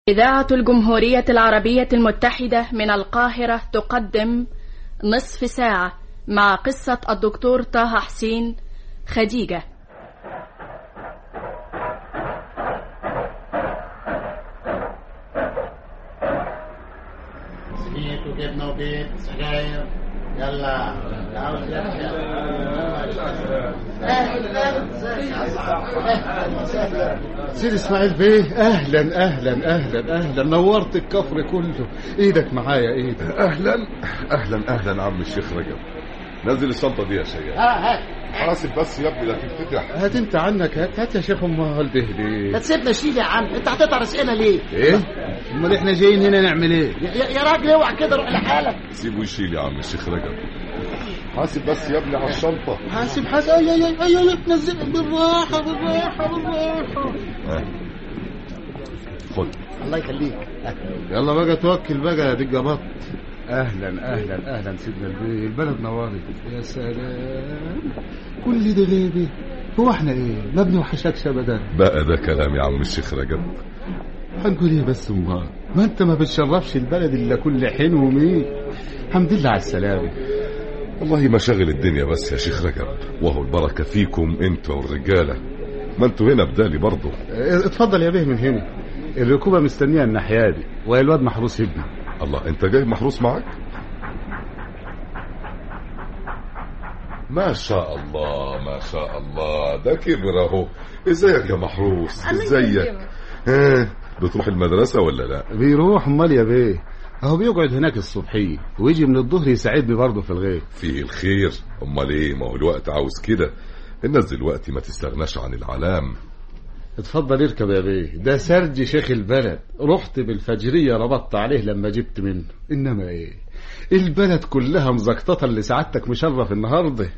إذاعة الجمهورية العربية المتحدة من القاهرة تقدم نصف ساعة مع قصة الدكتور طه حسين خديجة سميت وجبنه وبيت سجاير يلا عاوز سيد اسماعيل بيه اهلا اهلا اهلا اهلا نورت الكفر كله ايدك معايا ايدك اهلا اهلا اهلا عم الشيخ رجب نزل الشنطه دي يا شيخ ها هات حاسب بس يا ابني لا تنفتح هات انت عنك هات هات يا شيخ امال به ليه ما تسيبنا شيل يا عم انت هتطرس هنا ليه ايه امال احنا جايين هنا نعمل ايه يا, يا- يا راجل اوعى كده روح لحالك سيبه يشيل يا عم الشيخ رجب حاسب بس يا ابني على الشنطه حاسب حاسب اي اي اي اي نزل بالراحه بالراحه بالراحه ها. خد الله يخليك يلا بقى توكل بقى يا دقه بط اهلا اهلا اهلا سيدنا البيه البلد نورت يا سلام كل ده غيبي هو احنا ايه ما بنوحشكش ابدا بقى ده كلام يا عم الشيخ رجب هنقول ايه بس امال ما انت ما بتشرفش البلد الا كل حين ومين الحمد لله على السلامه والله مشاغل الدنيا بس يا شيخ رجب وهو البركه فيكم انتوا والرجاله ما انتوا هنا بدالي برضه اه، اتفضل يا بيه من هنا الركوبه مستنيه الناحيه دي والواد محروس ابني الله انت جاي محروس معاك ما شاء الله ما شاء الله ده كبر اهو ازيك يا محروس ازيك ها بتروح المدرسة ولا لا بيروح امال يا بيه اهو بيقعد هناك الصبحيه ويجي من الظهر يساعدني برضه في الغيب فيه الخير امال ايه ما هو الوقت عاوز كده الناس دلوقتي ما تستغناش عن العلام اتفضل اركب يا بيه ده سرج شيخ البلد رحت بالفجرية ربطت عليه لما جبت منه انما ايه البلد كلها مزقططة اللي سعادتك مشرف النهارده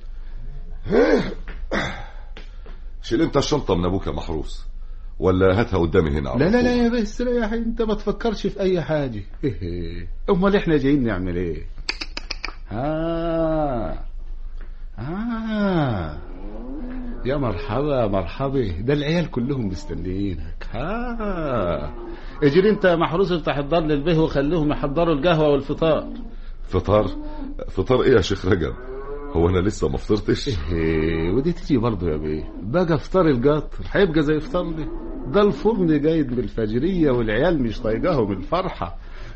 شيل انت الشنطة من ابوك يا محروس ولا هاتها قدامي هنا على لا لا طول. لا يا بس لا يا حي انت ما تفكرش في اي حاجة ايه إيه. امال احنا جايين نعمل ايه ها ها يا مرحبا مرحبا ده العيال كلهم مستنيينك ها اجري انت يا محروس افتح الدار للبيه وخليهم يحضروا القهوة والفطار فطار فطار ايه يا شيخ رجب هو انا لسه ما فطرتش ايه ودي تيجي برضه يا بيه بقى افطار القطر هيبقى زي افطارنا ده الفرن جايد بالفجرية والعيال مش طايقاهم من الفرحة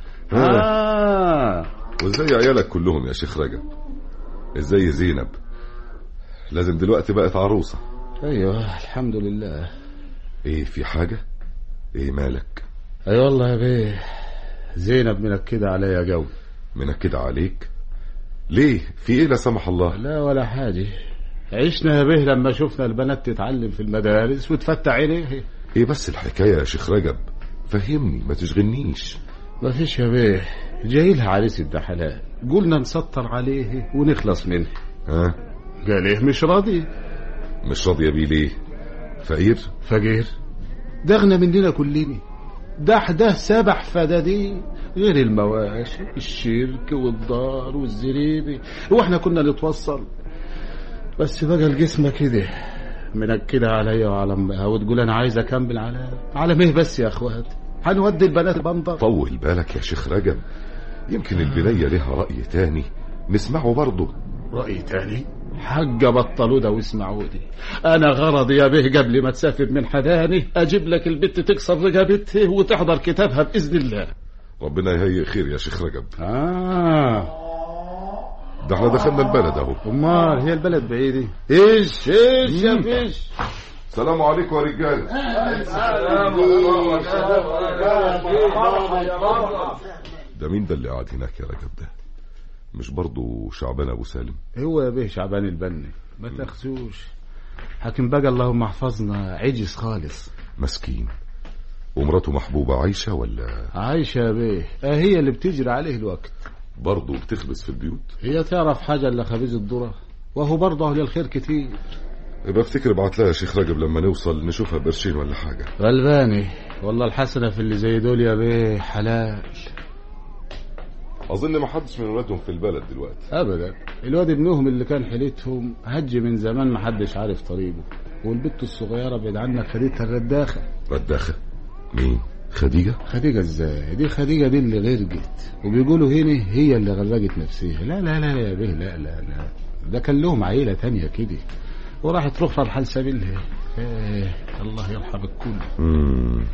آه. وازاي عيالك كلهم يا شيخ رجب ازاي زينب لازم دلوقتي بقت عروسة ايوه الحمد لله ايه في حاجة ايه مالك اي والله يا بيه زينب منكدة عليا جو منكد عليك ليه في ايه لا سمح الله لا ولا حاجة عشنا يا بيه لما شفنا البنات تتعلم في المدارس وتفتح عينيه ايه بس الحكاية يا شيخ رجب فهمني ما تشغلنيش ما فيش يا بيه جاي لها عريس الدحلال قلنا نسطر عليه ونخلص منه ها قال ايه مش راضي مش راضية بيه ليه فقير فقير ده اغنى مننا كلنا ده ده سبع فدادين غير المواشي الشرك والدار والزريبي واحنا كنا نتوصل بس بقى الجسم كده منكدة عليا وعلى امها وتقول انا عايز اكمل على على ميه بس يا اخوات هنودي البنات بنطر طول بالك يا شيخ رجب يمكن البنية لها رأي تاني نسمعه برضه رأي تاني حاجة بطلوا ده واسمعوا دي أنا غرضي يا به قبل ما تسافر من حداني أجيب لك البت تكسر رقبتها وتحضر كتابها بإذن الله ربنا يهيئ خير يا شيخ رجب آه ده احنا دخلنا البلد اهو أمال هي البلد بعيدة إيش إيش يا فيش السلام عليكم يا رجال ده مين ده اللي قاعد هناك يا رجب ده مش برضه شعبان ابو سالم هو يا به شعبان البني ما تاخذوش حاكم بقى اللهم احفظنا عجز خالص مسكين ومراته محبوبة عايشة ولا عايشة يا بيه آه هي اللي بتجري عليه الوقت برضه بتخبز في البيوت هي تعرف حاجة إلا خبيز الذرة وهو برضه أهل الخير كتير يبقى افتكر ابعت لها يا شيخ رجب لما نوصل نشوفها بقرشين ولا حاجة غلباني والله الحسنة في اللي زي دول يا بيه حلال اظن ما حدش من ولادهم في البلد دلوقتي ابدا الواد ابنهم اللي كان حيلتهم هج من زمان ما حدش عارف طريقه والبت الصغيره بعيد عنك خدتها الرداخه رداخة مين خديجة خديجة ازاي دي خديجة دي اللي غرقت وبيقولوا هنا هي اللي غرقت نفسها لا لا لا يا بيه لا لا لا ده كان لهم عيلة تانية كده وراحت رخرة لحال سبيلها ايه الله يرحم الكل مم.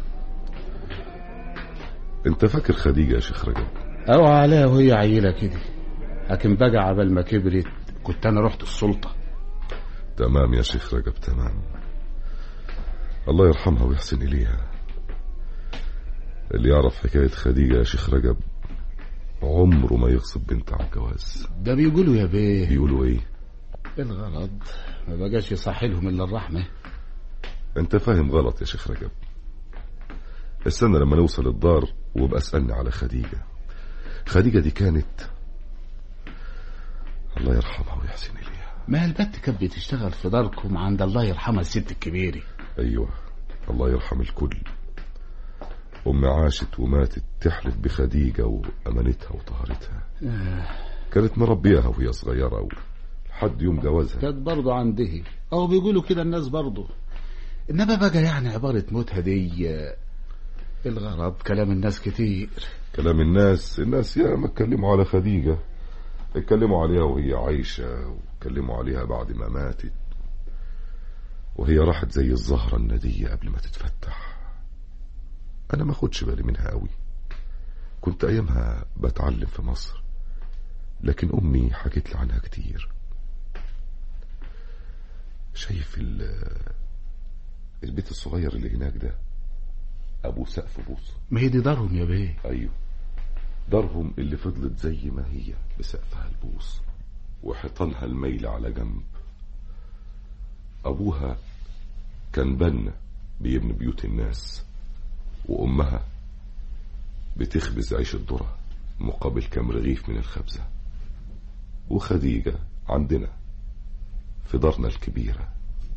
انت فاكر خديجة يا شيخ رجب او عليها وهي عيلة كده لكن بقى عبال ما كبرت كنت انا رحت السلطة تمام يا شيخ رجب تمام الله يرحمها ويحسن إليها اللي يعرف حكاية خديجة يا شيخ رجب عمره ما يغصب بنت على الجواز ده بيقولوا يا بيه بيقولوا ايه الغرض ما بقاش يصحي لهم الا الرحمة انت فاهم غلط يا شيخ رجب استنى لما نوصل الدار وابقى اسألني على خديجة خديجة دي كانت الله يرحمها ويحسن إليها ما البت كانت بتشتغل في داركم عند الله يرحمها الست الكبيرة أيوة الله يرحم الكل أم عاشت وماتت تحلف بخديجة وأمانتها وطهارتها كانت مربيها وهي صغيرة لحد يوم جوازها كانت برضه عنده او بيقولوا كده الناس برضه انما بقى يعني عبارة موتها دي الغرض كلام الناس كتير كلام الناس الناس ياما اتكلموا على خديجة اتكلموا عليها وهي عايشة واتكلموا عليها بعد ما ماتت وهي راحت زي الزهرة الندية قبل ما تتفتح أنا ما خدش بالي منها قوي كنت أيامها بتعلم في مصر لكن أمي حكت لي عنها كتير شايف ال- البيت الصغير اللي هناك ده أبو سقف بوص ما هي دي دارهم يا بيه أيوه دارهم اللي فضلت زي ما هي بسقفها البوص وحيطانها الميل على جنب أبوها كان بنا بيبني بيوت الناس وأمها بتخبز عيش الذرة مقابل كام رغيف من الخبزة وخديجة عندنا في دارنا الكبيرة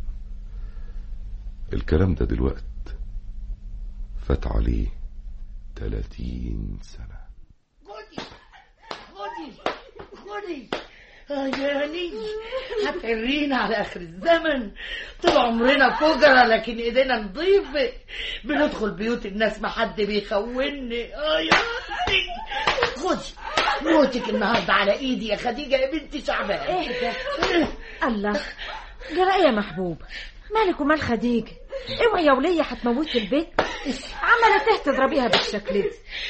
الكلام ده دلوقت فات عليه تلاتين سنة خدي خدي خدي آه يا هني هتعرينا على اخر الزمن طول عمرنا فجرة لكن ايدينا نضيفة بندخل بيوت الناس ما حد بيخوني اه يا هني خدي موتك النهارده على ايدي يا خديجه يا بنتي شعبان اهدى الله جرى ايه يا محبوب مالك ومال خديجة اوعي يا ولية هتموتي البيت عمالة إيه تضربيها بالشكل ده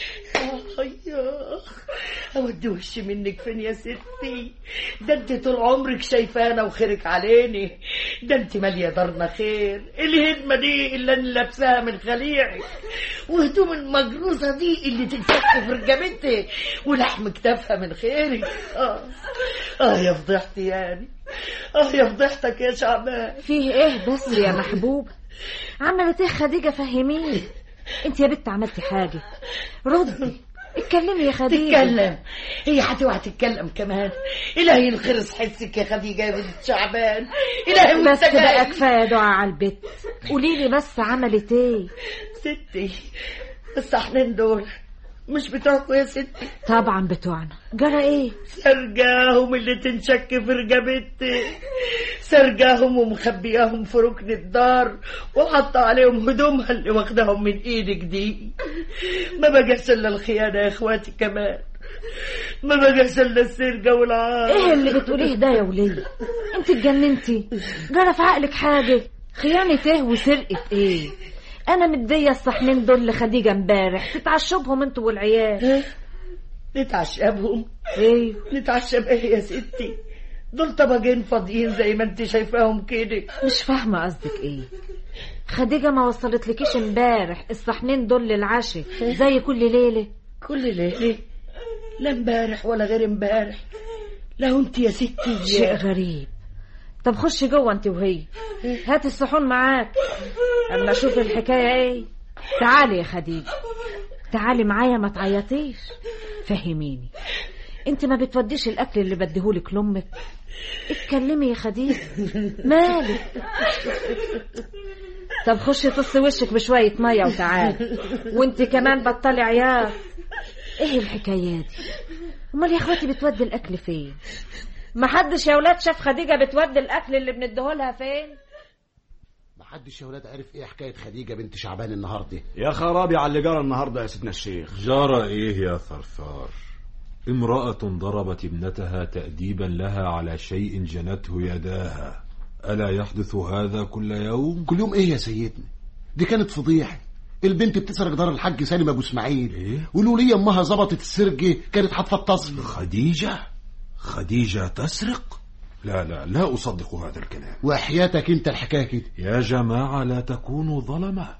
يا اودي وشي منك فين يا ستي ده انت طول عمرك شايفانا وخيرك عليني ده انت ماليه دارنا خير الهدمه دي اللي انا لابساها من خليعك وهدوم المجروسه دي اللي تتفك في رجبتي ولحم كتافها من خيرك اه اه يا فضيحتي يعني اه يا فضيحتك يا شعبان فيه ايه بس يا محبوب عملت ايه خديجة فهميني انت يا بنت عملتي حاجة ردي اتكلمي يا خديجة تتكلم هي هتوعى تتكلم كمان إلهي الخرس حسك يا خديجة يا بنت شعبان إلهي بس بقى والسجاير. كفاية دعاء على البيت قولي لي بس عملت ايه ستي الصحنين دول مش بتوعكوا يا ستي طبعا بتوعنا جرى ايه سرجاهم اللي تنشك في رقبتي سرجاهم ومخبياهم في ركن الدار وحط عليهم هدومها اللي واخداهم من ايدك دي ما بقاش الا الخيانه يا اخواتي كمان ما بقاش الا السرقه والعار ايه اللي بتقوليه ده يا ولية انت اتجننتي جرى في عقلك حاجة خيانة ايه وسرقة ايه انا مدية الصحنين دول لخديجة امبارح تتعشوا بهم انتوا والعيال نتعشى بهم ايه نتعشى بايه يا ستي دول طبقين فاضيين زي ما انت شايفاهم كده مش فاهمة قصدك ايه خديجة ما وصلتلكيش امبارح الصحنين دول للعشاء زي كل ليلة كل ليله لا امبارح ولا غير امبارح لو انت يا ستي شيء غريب طب خشي جوه انت وهي هات الصحون معاك اما اشوف الحكاية ايه تعالي يا خديجة تعالي معايا ما تعيطيش فهميني انت ما بتوديش الاكل اللي بديهولك لامك اتكلمي يا خديجة مالك طب خشي تصي وشك بشوية مية وتعالي وانت كمان بطلي عياط ايه الحكاية دي امال يا اخواتي بتودي الاكل فين ما حدش يا ولاد شاف خديجة بتودي الاكل اللي بنديهولها فين محدش يا ولاد عرف ايه حكايه خديجه بنت شعبان النهارده يا خرابي على اللي جرى النهارده يا سيدنا الشيخ جرى ايه يا ثرثار امرأة ضربت ابنتها تأديبا لها على شيء جنته يداها ألا يحدث هذا كل يوم؟ كل يوم ايه يا سيدنا دي كانت فضيحه البنت بتسرق دار الحاج سالم ابو اسماعيل إيه؟ ولولية امها ظبطت السرقه كانت هتفطسني خديجة؟ خديجة تسرق؟ لا لا لا أصدق هذا الكلام وحياتك انت الحكايه كده يا جماعة لا تكونوا ظلمة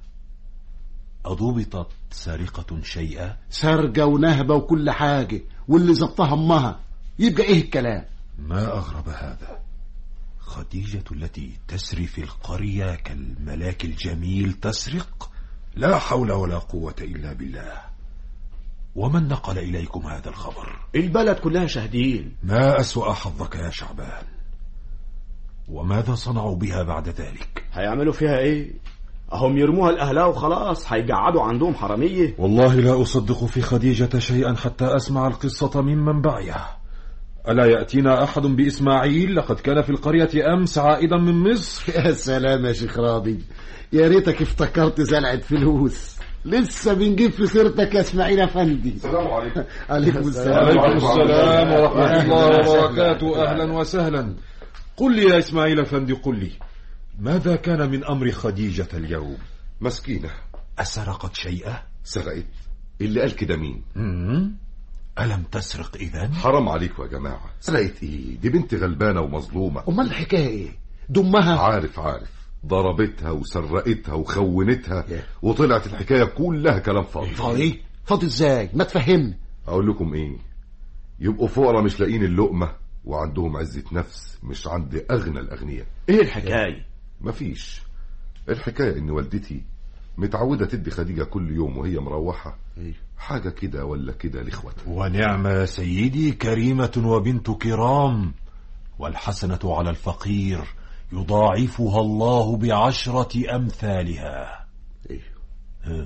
أضبطت سرقة شيئا؟ سرقه ونهبه وكل حاجه واللي ظبطها امها يبقى ايه الكلام ما أغرب هذا خديجة التي تسري في القرية كالملاك الجميل تسرق لا حول ولا قوة إلا بالله ومن نقل إليكم هذا الخبر البلد كلها شاهدين ما أسوأ حظك يا شعبان وماذا صنعوا بها بعد ذلك هيعملوا فيها ايه اهم يرموها لاهلها وخلاص هيقعدوا عندهم حراميه والله لا أصدق في خديجة شيئا حتى أسمع القصة من منبعها ألا يأتينا أحد بإسماعيل لقد كان في القرية أمس عائدا من مصر يا سلام يا شيخ راضي يا ريتك افتكرت زلعه فلوس لسه بنجيب في سيرتك يا اسماعيل افندي السلام عليكم عليكم السلام عليكم السلام ورحمة الله وبركاته أهلا وسهلا قل لي يا إسماعيل أفندي قل لي ماذا كان من أمر خديجة اليوم مسكينة أسرقت شيئا سرقت اللي قال كده مين مم؟ ألم تسرق إذن حرام عليكم يا جماعة سرقت ايه دي بنت غلبانة ومظلومة امال الحكايه ايه دمها عارف عارف ضربتها وسرقتها وخونتها إيه. وطلعت الحكاية كلها كلام فاضي فاضي فاضي ازاي ما تفهمني اقول لكم ايه يبقوا فقراء مش لاقيين اللقمة وعندهم عزة نفس مش عند اغنى الاغنياء ايه الحكايه مفيش الحكاية ان والدتي متعودة تدي خديجة كل يوم وهي مروحة حاجة كده ولا كده لاخواتها ونعم يا سيدي كريمة وبنت كرام والحسنة على الفقير يضاعفها الله بعشرة أمثالها ايه ها،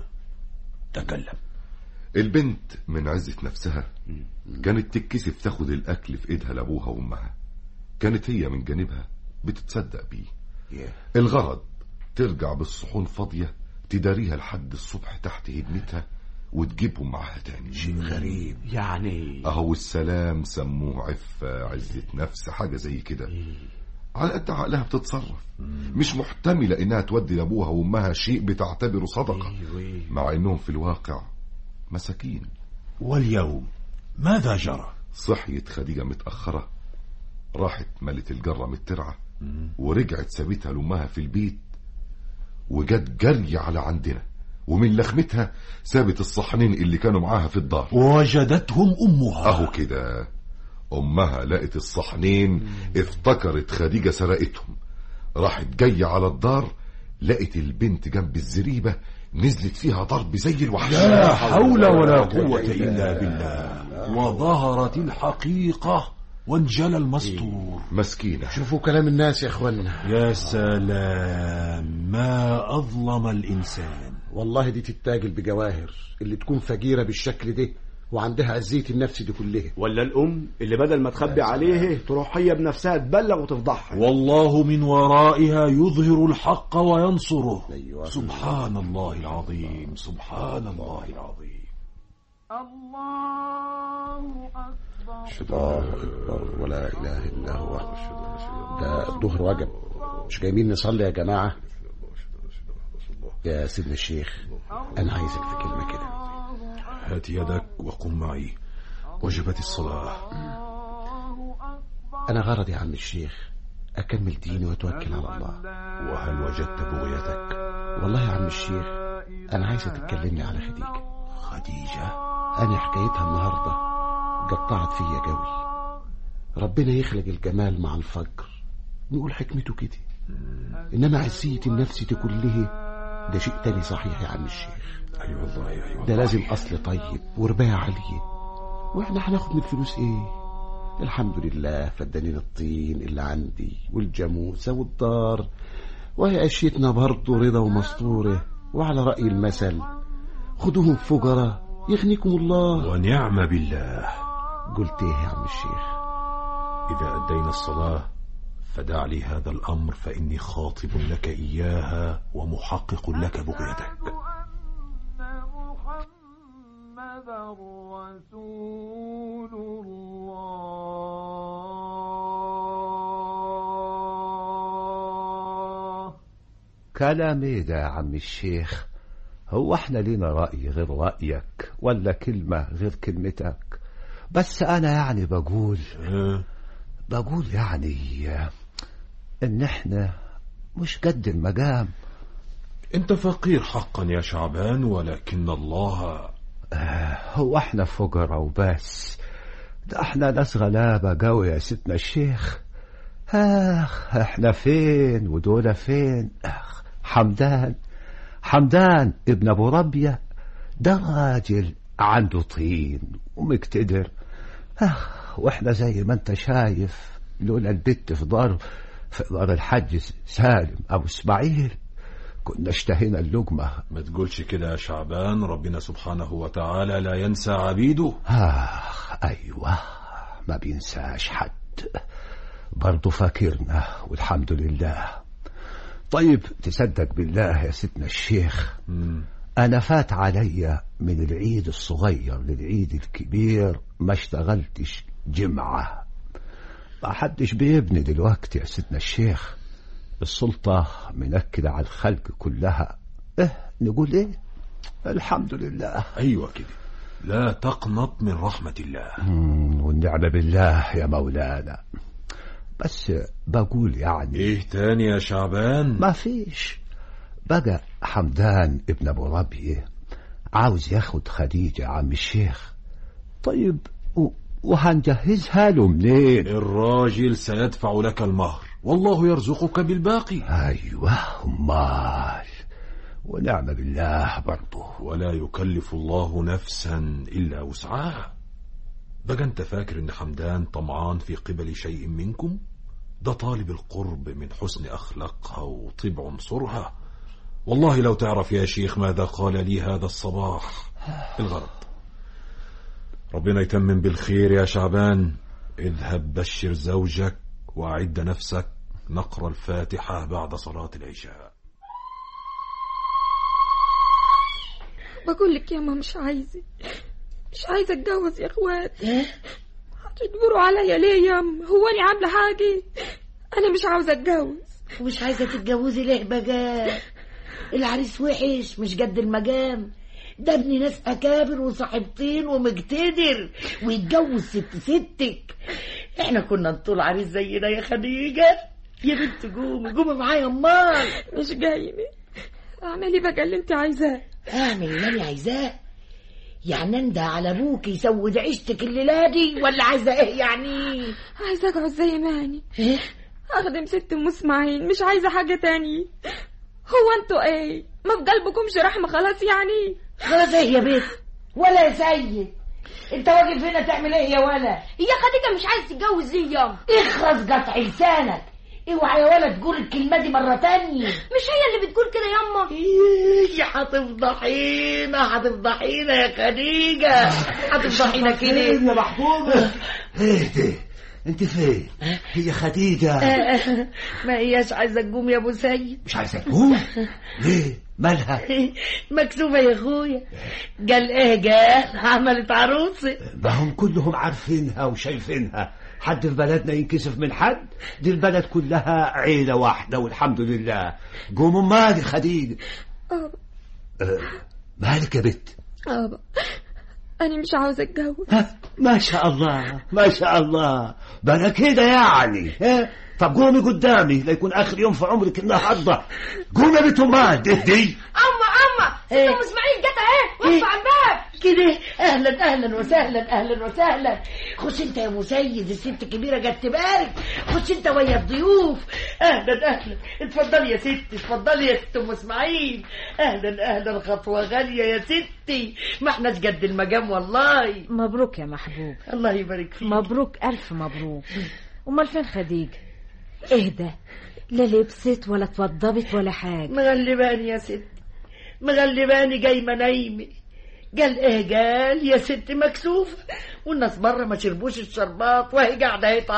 تكلم البنت من عزة نفسها كانت تتكسف تاخد الأكل في إيدها لأبوها وأمها كانت هي من جانبها بتتصدق بيه الغرض ترجع بالصحون فاضية تداريها لحد الصبح تحت هدمتها وتجيبهم معاها تاني شيء غريب يعني أهو السلام سموه عفة عزة نفس حاجة زي كده على قد عقلها بتتصرف مش محتملة إنها تودي لأبوها وأمها شيء بتعتبره صدقة مع إنهم في الواقع مساكين واليوم ماذا جرى صحيت خديجة متأخرة راحت ملت الجرة من الترعة ورجعت سابتها لأمها في البيت وجت جري على عندنا ومن لخمتها سابت الصحنين اللي كانوا معاها في الدار وجدتهم أمها اهو كده امها لقت الصحنين افتكرت خديجة سرقتهم راحت جاية على الدار لقت البنت جنب الزريبة نزلت فيها ضرب زي الوحش لا حول ولا قوة إلا بالله وظهرت الحقيقة وانجلى المستور مسكينة شوفوا كلام الناس يا اخوانا يا سلام ما أظلم الإنسان والله دي تتاجل بجواهر اللي تكون فجيره بالشكل ده وعندها عزيه النفس دي كلها ولا الام اللي بدل ما تخبي عليه تروح هي بنفسها تبلغ وتفضحها والله من ورائها يظهر الحق وينصره أيوة. سبحان الله العظيم سبحان الله العظيم الله اكبر ولا اله الا هو ده الظهر وجب مش جايين نصلي يا جماعه يا سيدنا الشيخ انا عايزك في كلمه كده هات يدك وقم معي وجبت الصلاة انا غرضي يا عم الشيخ اكمل ديني واتوكل على الله وهل وجدت بغيتك والله يا عم الشيخ انا عايزه تتكلمني على خديجه خديجة انا حكايتها النهارده قطعت فيا جوي ربنا يخلق الجمال مع الفجر نقول حكمته كده انما عزيه النفس دي كلها ده شيء تاني صحيح يا عم الشيخ أي أيوة والله أي والله ده لازم اصل طيب ورباية عالية واحنا هناخد من الفلوس ايه الحمد لله فدانين الطين اللي عندي والجاموسة والدار وهي اشيتنا برضه رضا ومسطورة وعلى رأي المثل خدوهم فقراء يغنيكم الله ونعم بالله قلت ايه يا عم الشيخ إذا أدينا الصلاة فدع لي هذا الأمر فإني خاطب لك إياها ومحقق لك بغيتك كلام ايه ده يا عم الشيخ هو احنا لينا رأي غير رأيك ولا كلمة غير كلمتك بس انا يعني بقول آه، بقول يعني ان احنا مش قد المقام أنت فقير حقا يا شعبان ولكن الله هو احنا فقراء وبس ده احنا ناس غلابة قوي يا ستنا الشيخ اخ احنا فين ودول فين اخ حمدان حمدان ابن ابو ربية ده راجل عنده طين ومقتدر اخ واحنا زي ما انت شايف لولا البت في دار في دار الحج سالم ابو اسماعيل كنا اشتهينا اللقمه ما تقولش كده يا شعبان ربنا سبحانه وتعالى لا ينسى عبيده آخ أيوة ما بينساش حد برضه فاكرنا والحمد لله طيب تصدق بالله يا سيدنا الشيخ مم. أنا فات عليا من العيد الصغير للعيد الكبير ما اشتغلتش جمعة ما حدش بيبني دلوقتي يا سيدنا الشيخ السلطة منكدة على الخلق كلها إيه نقول إيه الحمد لله أيوة كده لا تقنط من رحمة الله مم، والنعم بالله يا مولانا بس بقول يعني إيه تاني يا شعبان ما فيش بقى حمدان ابن ابو ربيع عاوز ياخد خديجة يا عم الشيخ طيب و- وهنجهزها له منين الراجل سيدفع لك المهر والله يرزقك بالباقي ايوه امال ونعم بالله برضه ولا يكلف الله نفسا إلا وسعها بقى أنت فاكر إن حمدان طمعان في قبل شيء منكم ده طالب القرب من حسن أخلاقها وطيب عنصرها والله لو تعرف يا شيخ ماذا قال لي هذا الصباح الغرض ربنا يتمم بالخير يا شعبان اذهب بشر زوجك وأعد نفسك نقرأ الفاتحة بعد صلاة العشاء بقول لك ياما مش عايزة مش عايزة اتجوز يا اخوات هتجبروا عليا ليه ياما هو انا عاملة حاجة انا مش عاوزة اتجوز ومش عايزة تتجوزي ليه بقى العريس وحش مش قد المقام ده ابن ناس أكابر وصاحبتين ومقتدر ويتجوز ست ستك احنا كنا نطول عريس زينا يا خديجة يا بنت قومي قومي معايا امال مش جايبة اعملي بقى اللي انت عايزاه اعمل اللي انا عايزاه يعني انده على ابوك يسود عيشتك الليله دي ولا عايزه ايه يعني عايزة اقعد زي ما اني ايه اخدم ست ام اسماعيل مش عايزة حاجة تانية هو انتوا ايه ما في قلبكمش رحمة خلاص يعني خلاص ايه يا بنت ولا يا سيد انت واقف هنا تعمل ايه يا ولا هي خديجة مش عايزة تتجوز ليه ياما اخرس قطع لسانك اوعى يا ولا تقول الكلمه دي مره تانية مش هي اللي بتقول كده ياما إيه، هتفضحينا هتفضحينا يا خديجه هتفضحينا كده يا محبوبة ايه ده انت فين هي خديجة ما هياش عايزه تقوم يا ابو سيد مش عايزة تقوم ليه مالها مكسوفه يا اخويا قال ايه قال عملت عروسه ما هم كلهم عارفينها وشايفينها حد في بلدنا ينكسف من حد دي البلد كلها عيلة واحدة والحمد لله قوموا مالي خديجة ابا أه، مالك يا بت ابا انا مش عاوزة اتجوز ها، ما شاء الله ما شاء الله بلا كده يعني ها طب قومي قدامي ليكون اخر يوم في عمرك النهارده قومي يا بنت امال دي دي اما اما إيه؟ ام اسماعيل جت اهي إيه؟ وقف على الباب كده اهلا اهلا وسهلا اهلا وسهلا خش انت يا مسيد الست كبيره جت تبارك خش انت ويا الضيوف اهلا اهلا اتفضلي يا ست اتفضلي يا ست ام اسماعيل اهلا اهلا خطوه غاليه يا ستي ما احناش قد المقام والله مبروك يا محبوب الله يبارك فيك مبروك ألف مبروك أمال فين خديجة اهدى لا لبست ولا اتوضبت ولا حاجة مغلباني يا ست مغلباني جايمه نايمه قال ايه قال يا ست مكسوفه والناس بره ما شربوش الشربات وهي قاعده اهي تعيط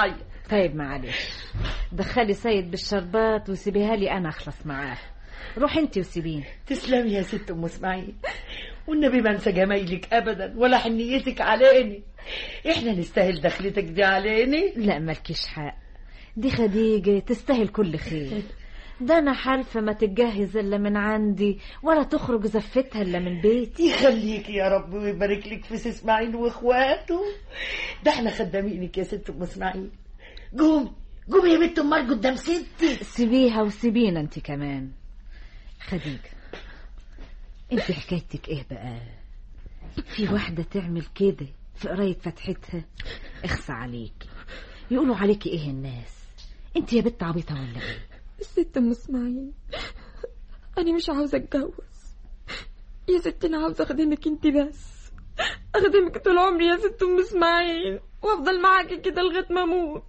طيب معلش دخلي سيد بالشربات وسيبيها لي انا اخلص معاه روح انت وسيبيني تسلمي يا ست ام اسماعيل والنبي ما انسى جمايلك ابدا ولا حنيتك عليني احنا نستاهل دخلتك دي عليني لا مالكيش حق دي خديجة تستاهل كل خير ده انا حالفة ما تتجهز الا من عندي ولا تخرج زفتها الا من بيتي يخليك يا رب ويبارك لك في سي اسماعيل واخواته ده احنا خدامينك يا ست ام اسماعيل قوم قوم يا بنت امال قدام ستي سيبيها وسيبينا انت كمان خديجة انت حكايتك ايه بقى في واحدة تعمل كده في قراية فتحتها اخصى عليكي يقولوا عليكي ايه الناس انت يا بنت عبيطة ولا ايه الست ام اسماعيل انا مش عاوزه اتجوز يا ست انا عاوزه اخدمك انت بس اخدمك طول عمري يا ست ام اسماعيل وافضل معاكي كده لغايه ما اموت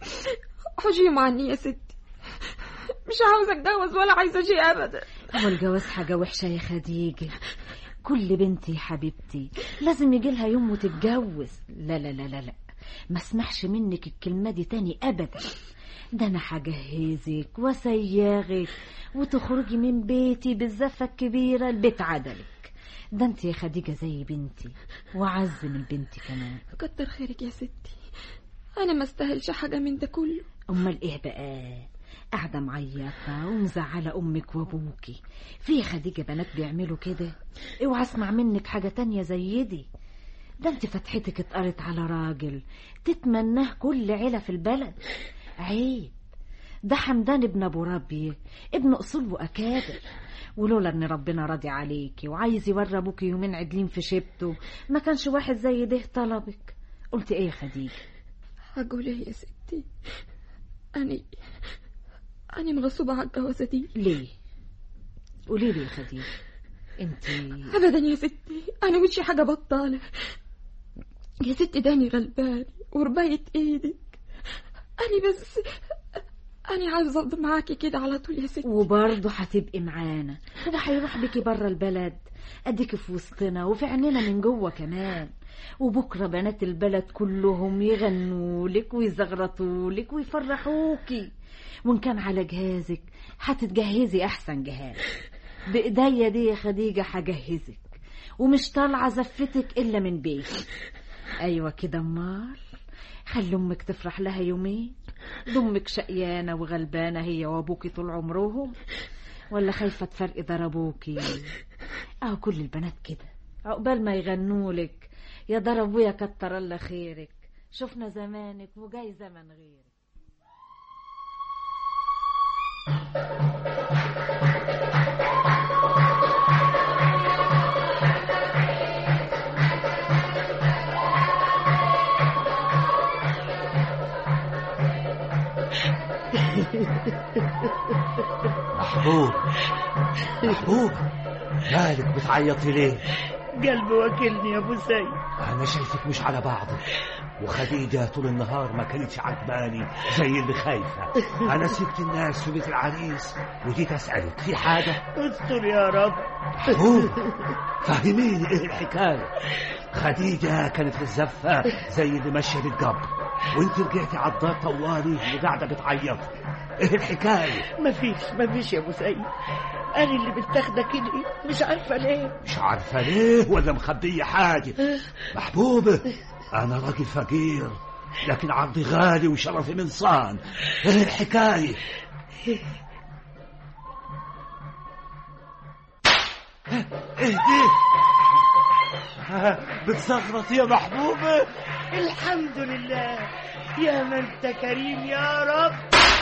حجيم عني يا ستي مش عاوزه اتجوز ولا عايزه شيء ابدا هو الجواز حاجة وحشة يا خديجة كل بنت يا حبيبتي لازم يجي لها يوم وتتجوز لا لا لا لا لا ما اسمحش منك الكلمة دي تاني أبدا ده أنا هجهزك وسياغك وتخرجي من بيتي بالزفة الكبيرة البيت عدلك ده انت يا خديجة زي بنتي وعز من بنتي كمان كتر خيرك يا ستي انا ما استاهلش حاجه من ده كله امال ايه بقى قاعدة معيطة ومزعلة أمك وأبوكي في خديجة بنات بيعملوا كده اوعى اسمع منك حاجة تانية زي دي ده انت فتحتك اتقرت على راجل تتمناه كل عيلة في البلد عيب ده حمدان ابن ابو ربي ابن اصول واكابر ولولا ان ربنا راضي عليكي وعايز يوري ابوكي يومين عدلين في شبته ما كانش واحد زي ده طلبك قلت ايه يا خديجه هقول ايه يا ستي اني اني مغصوبه على الجوازه دي ليه قولي لي يا خديجه انت ابدا يا ستي انا وشي حاجه بطاله يا ستي داني غلبان ورباية ايدك انا بس انا عايزه افضل معاكي كده على طول يا ستي وبرضه هتبقي معانا هو هيروح بيكي بره البلد اديكي في وسطنا وفي عينينا من جوه كمان وبكره بنات البلد كلهم يغنوا لك ويزغرطوا لك ويفرحوكي وان كان على جهازك هتتجهزي احسن جهاز بايديا دي يا خديجه هجهزك ومش طالعه زفتك الا من بيتي ايوه كده امال خلي امك تفرح لها يومين ده امك شقيانه وغلبانه هي وابوكي طول عمرهم ولا خايفه تفرقي ضربوكي اهو كل البنات كده عقبال ما يغنوا لك يا ضربوا يا كتر الله خيرك شفنا زمانك وجاي زمن غيرك محبوب محبوب مالك بتعيطي ليه قلبي واكلني يا ابو سيد انا شايفك مش على بعضك وخديجة طول النهار ما كانتش عجباني زي اللي خايفة أنا سبت الناس في بيت العريس وجيت أسألك في حاجة استر يا رب محبوب فهميني إيه الحكاية خديجة كانت في الزفة زي اللي ماشية بالجبر وانت رجعتي على الدار طوالي وقاعدة بتعيطي ايه الحكاية مفيش مفيش يا ابو سيد انا اللي متاخده كده مش عارفه ليه مش عارفة ليه ولا مخبية حاجة محبوبة أنا راجل فقير لكن عرضي غالي وشرفي من صان ايه الحكاية ايه دي بتزغرط يا محبوبة الحمد لله يا ما انت كريم يا رب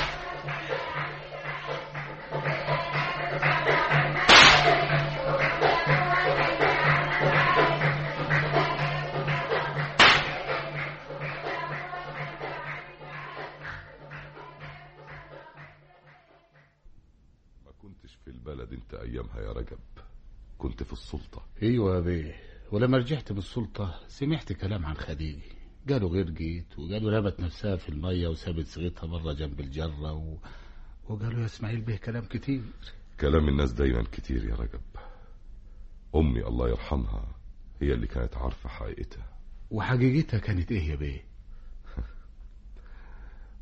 ما كنتش في البلد انت ايامها يا رجب كنت في السلطة ايوه يا بيه ولما رجعت من السلطة سمعت كلام عن خديجة قالوا غير جيت وقالوا رمت نفسها في المية وسابت صغيرها مرة جنب الجرة و... وقالوا يا اسماعيل بيه كلام كتير كلام الناس دايما كتير يا رجب امي الله يرحمها هي اللي كانت عارفة حقيقتها وحقيقتها كانت ايه يا بيه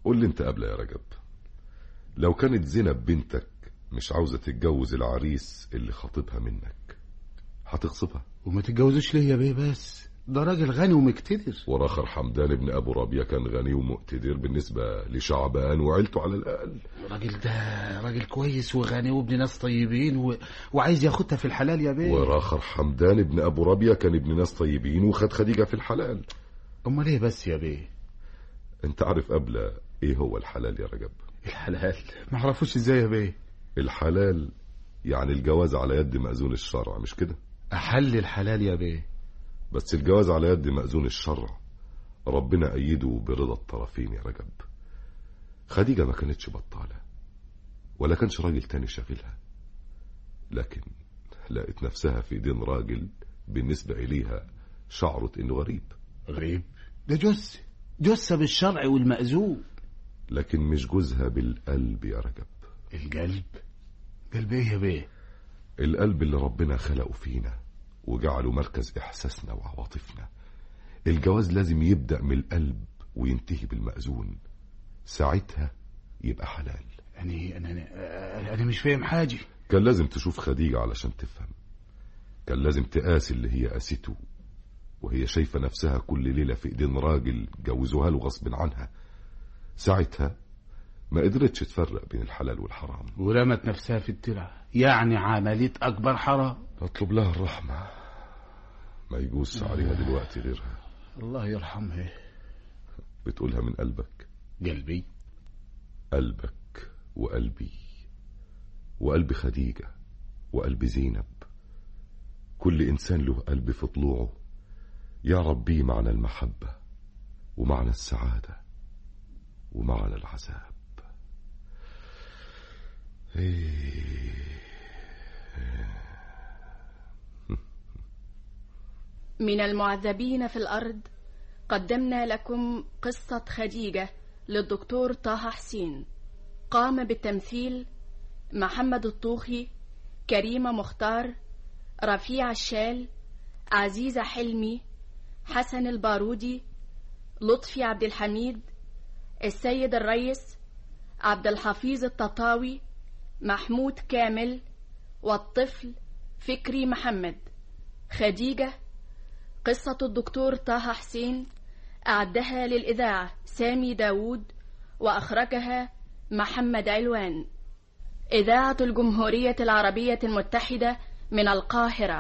قول لي انت قبل يا رجب لو كانت زينب بنتك مش عاوزة تتجوز العريس اللي خاطبها منك هتغصبها وما تتجوزوش ليه يا بيه بس ده راجل غني ومقتدر وراخر حمدان ابن ابو ربيع كان غني ومقتدر بالنسبة لشعبان وعيلته على الاقل الراجل ده راجل كويس وغني وابن ناس طيبين و... وعايز ياخدها في الحلال يا بيه وراخر حمدان ابن ابو ربيع كان ابن ناس طيبين وخد خديجة في الحلال امال ايه بس يا بيه انت عارف قبل ايه هو الحلال يا رجب الحلال ما اعرفوش ازاي يا بيه الحلال يعني الجواز على يد مأذون الشرع مش كده احل الحلال يا بيه بس الجواز على يد مأذون الشرع ربنا أيده برضا الطرفين يا رجب خديجة ما كانتش بطالة ولا كانش راجل تاني شاغلها لكن لقت نفسها في ايدين راجل بالنسبة إليها شعرت إنه غريب غريب ده جثة جثة بالشرع والمأذون لكن مش جوزها بالقلب يا رجب القلب قلب ايه يا بيه القلب اللي ربنا خلقه فينا وجعله مركز إحساسنا وعواطفنا الجواز لازم يبدأ من القلب وينتهي بالمأذون ساعتها يبقى حلال يعني انا انا, أنا مش فاهم حاجة كان لازم تشوف خديجة علشان تفهم كان لازم تقاسي اللي هي قاسته وهي شايفة نفسها كل ليلة في ايدين راجل جوزوها له غصب عنها ساعتها ما قدرتش تفرق بين الحلال والحرام ورمت نفسها في الترعة يعني عملت أكبر حرام اطلب لها الرحمة ما يجوز عليها دلوقتي غيرها الله يرحمها بتقولها من قلبك قلبي قلبك وقلبي وقلب خديجة وقلب زينب كل إنسان له قلب في طلوعه يعرف بيه معنى المحبة ومعنى السعادة ومعنى العذاب من المعذبين في الأرض قدمنا لكم قصة خديجة للدكتور طه حسين قام بالتمثيل محمد الطوخي كريمة مختار رفيع الشال عزيزة حلمي حسن البارودي لطفي عبد الحميد السيد الريس عبد الحفيظ التطاوي محمود كامل والطفل فكري محمد خديجة قصة الدكتور طه حسين أعدها للإذاعة سامي داوود وأخرجها محمد علوان إذاعة الجمهورية العربية المتحدة من القاهرة